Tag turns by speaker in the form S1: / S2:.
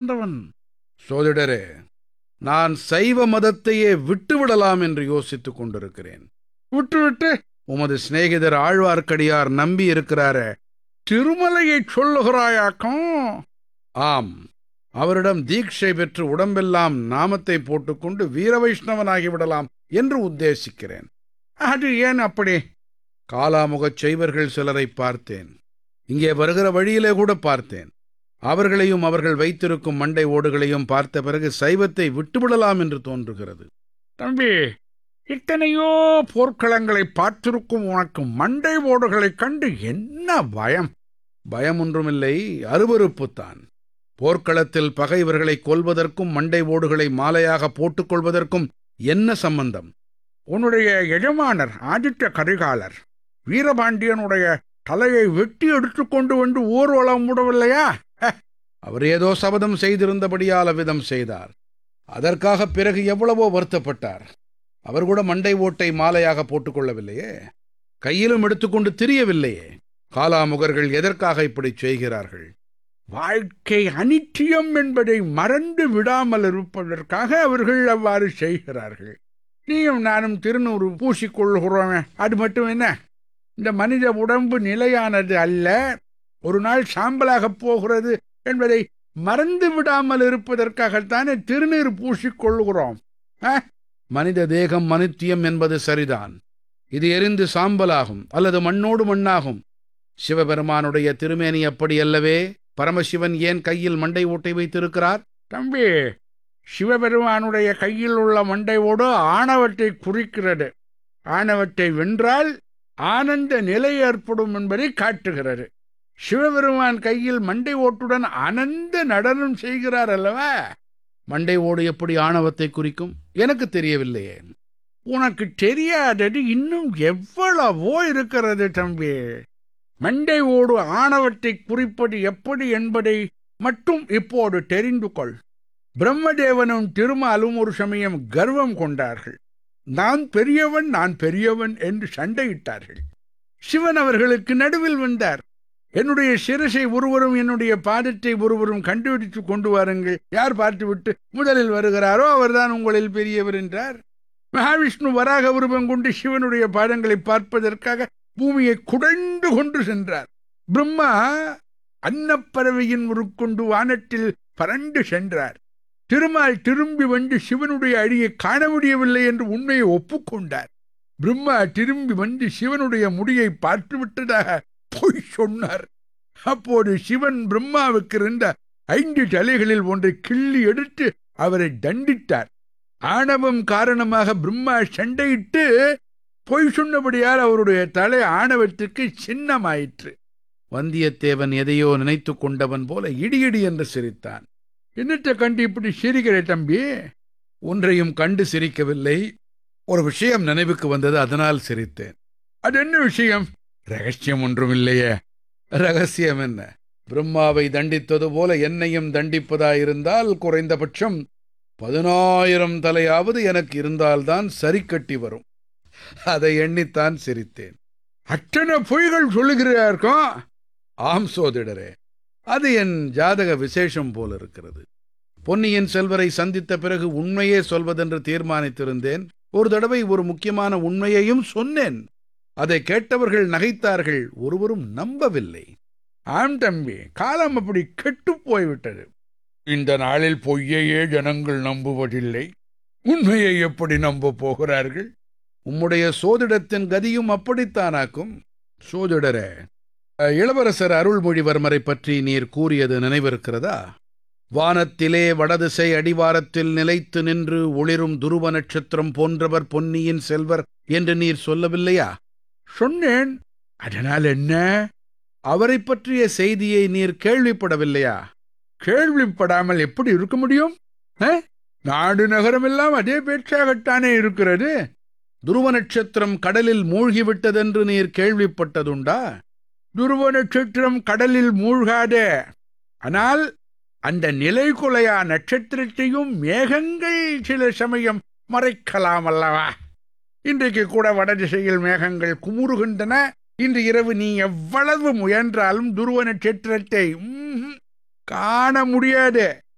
S1: கொண்டவன்
S2: சோதிடரே நான் சைவ மதத்தையே விட்டுவிடலாம் என்று யோசித்துக் கொண்டிருக்கிறேன்
S1: விட்டு விட்டு
S2: உமது சிநேகிதர் ஆழ்வார்க்கடியார் நம்பி இருக்கிறாரே
S1: திருமலையை சொல்லுகிறாயாக்கும்
S2: ஆம் அவரிடம் தீட்சை பெற்று உடம்பெல்லாம் நாமத்தை போட்டுக்கொண்டு வீர வைஷ்ணவனாகி விடலாம் என்று உத்தேசிக்கிறேன்
S1: அது ஏன் அப்படி
S2: காலாமுகச் செய்வர்கள் சிலரை பார்த்தேன் இங்கே வருகிற வழியிலே கூட பார்த்தேன் அவர்களையும் அவர்கள் வைத்திருக்கும் மண்டை ஓடுகளையும் பார்த்த பிறகு சைவத்தை விட்டுவிடலாம் என்று தோன்றுகிறது
S1: தம்பி இத்தனையோ போர்க்களங்களை பார்த்திருக்கும் உனக்கு மண்டை ஓடுகளைக் கண்டு என்ன பயம்
S2: பயம் ஒன்றுமில்லை அருவருப்புத்தான் போர்க்களத்தில் பகைவர்களை கொல்வதற்கும் மண்டை ஓடுகளை மாலையாக போட்டுக்கொள்வதற்கும் என்ன சம்பந்தம்
S1: உன்னுடைய எஜமானர் ஆதித்த கரிகாலர் வீரபாண்டியனுடைய தலையை வெட்டி எடுத்துக்கொண்டு வந்து ஊர்வலம் விடவில்லையா
S2: அவர் ஏதோ சபதம் செய்திருந்தபடியால் அவ்விதம் செய்தார் அதற்காக பிறகு எவ்வளவோ வருத்தப்பட்டார் அவர் கூட மண்டை ஓட்டை மாலையாக போட்டுக்கொள்ளவில்லையே கையிலும் எடுத்துக்கொண்டு திரியவில்லையே காலாமுகர்கள் எதற்காக இப்படி செய்கிறார்கள்
S1: வாழ்க்கை அனித்தியம் என்பதை மறந்து விடாமல் இருப்பதற்காக அவர்கள் அவ்வாறு செய்கிறார்கள் நீயும் நானும் திருநூறு பூசிக்கொள்கிறோமே அது மட்டும் என்ன இந்த மனித உடம்பு நிலையானது அல்ல ஒரு நாள் சாம்பலாகப் போகிறது என்பதை மறந்து விடாமல் இருப்பதற்காகத்தானே திருநீர் பூசிக்கொள்கிறோம் ஆ?
S2: மனித தேகம் மனித்தியம் என்பது சரிதான் இது எரிந்து சாம்பலாகும் அல்லது மண்ணோடு மண்ணாகும் சிவபெருமானுடைய திருமேனி அப்படி அல்லவே பரமசிவன் ஏன் கையில் மண்டை ஓட்டை வைத்திருக்கிறார்
S1: தம்பி சிவபெருமானுடைய கையில் உள்ள மண்டை ஓடு ஆணவத்தை குறிக்கிறது ஆணவத்தை வென்றால் ஆனந்த நிலை ஏற்படும் என்பதை காட்டுகிறது சிவபெருமான் கையில் மண்டை ஓட்டுடன் ஆனந்த நடனம் செய்கிறார் அல்லவா
S2: மண்டை ஓடு எப்படி ஆணவத்தை குறிக்கும் எனக்கு தெரியவில்லையே
S1: உனக்கு தெரியாதது இன்னும் எவ்வளவோ இருக்கிறது தம்பி மண்டை ஓடு ஆணவத்தை குறிப்பது எப்படி என்பதை மட்டும் இப்போது தெரிந்து கொள் பிரம்மதேவனும் திருமாலும் ஒரு சமயம் கர்வம் கொண்டார்கள் நான் பெரியவன் நான் பெரியவன் என்று சண்டையிட்டார்கள் சிவன் அவர்களுக்கு நடுவில் வந்தார் என்னுடைய சிரசை ஒருவரும் என்னுடைய பாதத்தை ஒருவரும் கண்டுபிடித்து கொண்டு வாருங்கள் யார் பார்த்துவிட்டு முதலில் வருகிறாரோ அவர்தான் உங்களில் பெரியவர் என்றார் மகாவிஷ்ணு வராக உருவம் கொண்டு சிவனுடைய பாதங்களை பார்ப்பதற்காக பூமியை குடைந்து கொண்டு சென்றார் பிரம்மா அன்னப்பறவையின் உருக்கொண்டு வானத்தில் பறந்து சென்றார் திருமால் திரும்பி வந்து சிவனுடைய அடியை காண முடியவில்லை என்று உண்மையை ஒப்புக்கொண்டார் பிரம்மா திரும்பி வந்து சிவனுடைய முடியை பார்த்து விட்டதாக பொய் சொன்னார் அப்போது சிவன் பிரம்மாவுக்கு இருந்த ஐந்து தலைகளில் ஒன்றை கிள்ளி எடுத்து அவரை தண்டித்தார் ஆணவம் காரணமாக பிரம்மா சண்டையிட்டு பொய் சொன்னபடியால் அவருடைய தலை ஆணவத்திற்கு சின்னமாயிற்று
S2: வந்தியத்தேவன் எதையோ நினைத்துக் கொண்டவன் போல இடியிடி என்று சிரித்தான்
S1: என்னத்தை கண்டு இப்படி சிரிக்கிற தம்பி
S2: ஒன்றையும் கண்டு சிரிக்கவில்லை ஒரு விஷயம் நினைவுக்கு வந்தது அதனால் சிரித்தேன்
S1: அது என்ன விஷயம்
S2: ரகசியம் ஒன்றும் இல்லையே ரகசியம் என்ன பிரம்மாவை தண்டித்தது போல என்னையும் தண்டிப்பதாயிருந்தால் குறைந்தபட்சம் பதினாயிரம் தலையாவது எனக்கு இருந்தால்தான் சரி கட்டி வரும் அதை எண்ணித்தான் சிரித்தேன்
S1: அத்தனை பொய்கள் சொல்லுகிறார்க்கும்
S2: ஆம் சோதிடரே அது என் ஜாதக விசேஷம் போல இருக்கிறது பொன்னியின் செல்வரை சந்தித்த பிறகு உண்மையே சொல்வதென்று தீர்மானித்திருந்தேன் ஒரு தடவை ஒரு முக்கியமான உண்மையையும் சொன்னேன் அதை கேட்டவர்கள் நகைத்தார்கள் ஒருவரும் நம்பவில்லை
S1: ஆம் தம்பி காலம் அப்படி கெட்டு போய்விட்டது இந்த நாளில் பொய்யையே ஜனங்கள் நம்புவதில்லை உண்மையை எப்படி நம்ப போகிறார்கள்
S2: உம்முடைய சோதிடத்தின் கதியும் அப்படித்தானாக்கும் சோதிடரே அஹ், இளவரசர் அருள்மொழிவர்மரை பற்றி நீர் கூறியது நினைவிருக்கிறதா வானத்திலே வடதிசை அடிவாரத்தில் நிலைத்து நின்று ஒளிரும் துருவ நட்சத்திரம் போன்றவர் பொன்னியின் செல்வர் என்று நீர் சொல்லவில்லையா
S1: சொன்னேன் அதனால் என்ன
S2: அவரைப் பற்றிய செய்தியை நீர் கேள்விப்படவில்லையா
S1: கேள்விப்படாமல் எப்படி இருக்க முடியும் ஆ? நாடு நகரமெல்லாம் அதே பேச்சாகத்தானே இருக்கிறது
S2: துருவ நட்சத்திரம் கடலில் மூழ்கிவிட்டதென்று நீர் கேள்விப்பட்டதுண்டா
S1: துருவ நட்சத்திரம் கடலில் மூழ்காதே ஆனால் அந்த நிலைகுலையா நட்சத்திரத்தையும் மேகங்கள் சில சமயம் மறைக்கலாம் அல்லவா இன்றைக்கு கூட வடதிசையில் மேகங்கள் குமுறுகின்றன இன்று இரவு நீ எவ்வளவு முயன்றாலும் துருவ நட்சத்திரத்தை ம்ஹும், காண முடியாது